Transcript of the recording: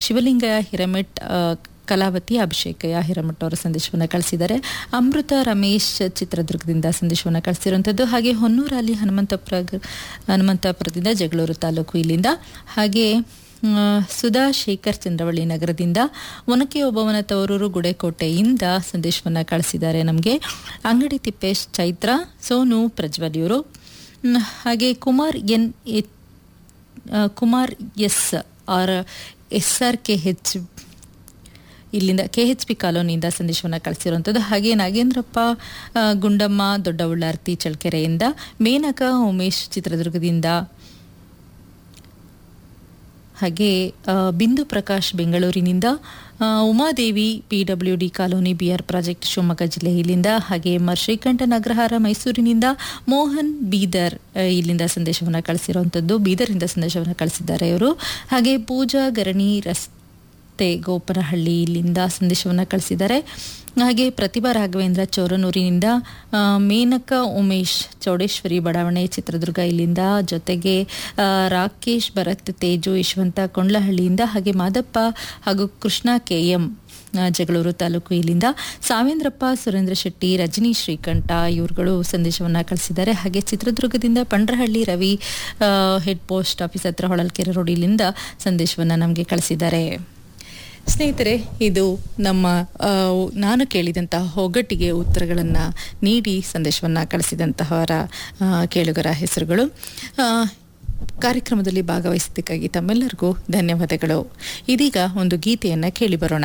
ಶಿವಲಿಂಗಯ ಹಿರಮೆಟ್ ಆ, ಕಲಾವತಿ ಅಭಿಷೇಕಯ್ಯ ಹಿರಮಠ ಅವರ ಸಂದೇಶವನ್ನು ಕಳಿಸಿದ್ದಾರೆ ಅಮೃತ ರಮೇಶ್ ಚಿತ್ರದುರ್ಗದಿಂದ ಸಂದೇಶವನ್ನು ಕಳಿಸಿರುವಂಥದ್ದು ಹಾಗೆ ಹೊನ್ನೂರಲ್ಲಿ ಹನುಮಂತಪುರ ಹನುಮಂತಪುರದಿಂದ ಜಗಳೂರು ತಾಲೂಕು ಇಲ್ಲಿಂದ ಹಾಗೆ ಆ, ಸುಧಾ ಶೇಖರ್ ಚಂದ್ರವಳ್ಳಿ ನಗರದಿಂದ ಒನಕೆ ಓಬವ್ವನ ತವರೂರು ಗುಡೆಕೋಟೆಯಿಂದ ಸಂದೇಶವನ್ನು ಕಳಿಸಿದ್ದಾರೆ ನಮಗೆ ಅಂಗಡಿ ತಿಪ್ಪೇಶ್ ಚೈತ್ರ ಸೋನು ಪ್ರಜ್ವಲ್ ಇವರು ಮ್, ಹಾಗೆ ಕುಮಾರ್ ಎನ್ ಎ- ಆ, Kumar S R S R K H ಇಲ್ಲಿಂದ ಕೆ ಎಚ್ ಪಿ ಕಾಲೋನಿಯಿಂದ ಸಂದೇಶವನ್ನು ಕಳಿಸಿರುವಂಥದ್ದು ಹಾಗೆ ನಾಗೇಂದ್ರಪ್ಪ ಆ, ಗುಂಡಮ್ಮ ದೊಡ್ಡ ಉಳ್ಳಾರ್ತಿ ಚಳ್ಕೆರೆಯಿಂದ ಮೇನಕಾ ಉಮೇಶ್ ಚಿತ್ರದುರ್ಗದಿಂದ ಹಾಗೆ ಆ, ಬಿಂದು ಪ್ರಕಾಶ್ ಬೆಂಗಳೂರಿನಿಂದ ಆ, Umadevi P W D colony BR project Shivamogga ಜಿಲ್ಲೆ ಇಲ್ಲಿಂದ ಹಾಗೆ ಎಂ.ಆರ್. ಶ್ರೀಕಂಠ ನಗರಹಾರ ಮೈಸೂರಿನಿಂದ ಮೋಹನ್ ಬೀದರ್ ಆ, ಇಲ್ಲಿಂದ ಸಂದೇಶವನ್ನು ಕಳಿಸಿರುವಂಥದ್ದು ಬೀದರಿಂದ ಸಂದೇಶವನ್ನು ಕಳಿಸಿದ್ದಾರೆ ಇವರು ಹಾಗೆ ಪೂಜಾ ಗರಣಿ ರಸ್ತೆ ಗೋಪನಹಳ್ಳಿ ಇಲ್ಲಿಂದ ಸಂದೇಶವನ್ನು ಕಳಿಸಿದ್ದಾರೆ ಹಾಗೆ ಪ್ರತಿಭಾ ರಾಘವೇಂದ್ರ ಚೌರನೂರಿನಿಂದ ಆ, ಮೇನಕಾ ಉಮೇಶ್ ಚೌಡೇಶ್ವರಿ ಬಡಾವಣೆ ಚಿತ್ರದುರ್ಗ ಇಲ್ಲಿಂದ ಜೊತೆಗೆ ಆ, ರಾಕೇಶ್ ಭರತ್ ತೇಜು ಯಶವಂತ ಕೊಂಡ್ಲಹಳ್ಳಿಯಿಂದ ಹಾಗೆ ಮಾದಪ್ಪ ಹಾಗೂ ಕೃಷ್ಣ ಕೆ ಎಂ ಆ, ಜಗಳೂರು ತಾಲೂಕು ಇಲ್ಲಿಂದ ಸಾವಿಂದ್ರಪ್ಪ ಸುರೇಂದ್ರ ಶೆಟ್ಟಿ ರಜನಿ ಶ್ರೀಕಂಠ ಇವ್ರುಗಳು ಸಂದೇಶವನ್ನು ಕಳಿಸಿದ್ದಾರೆ ಹಾಗೆ ಚಿತ್ರದುರ್ಗದಿಂದ ಪಂಡ್ರಹಳ್ಳಿ ರವಿ ಆ, ಹೆಡ್ ಪೋಸ್ಟ್ ಆಫೀಸ್ ಹತ್ರ ಹೊಳಲ್ಕೆರೆ ರೋಡ್ ಇಲ್ಲಿಂದ ಸಂದೇಶವನ್ನು ನಮಗೆ ಕಳಿಸಿದ್ದಾರೆ ಸ್ನೇಹಿತರೆ ಇದು ನಮ್ಮ ಆ, ನಾನು ಕೇಳಿದಂತಹ ಒಗ್ಗಟ್ಟಿಗೆ ಉತ್ತರಗಳನ್ನು ನೀಡಿ ಸಂದೇಶವನ್ನು ಕಳಿಸಿದಂತಹವರ ಆ, ಕೇಳುಗರ ಹೆಸರುಗಳು ಆ, ಕಾರ್ಯಕ್ರಮದಲ್ಲಿ ಭಾಗವಹಿಸಿದ್ದಕ್ಕಾಗಿ ತಮ್ಮೆಲ್ಲರಿಗೂ ಧನ್ಯವಾದಗಳು ಇದೀಗ ಒಂದು ಗೀತೆಯನ್ನು ಕೇಳಿ ಬರೋಣ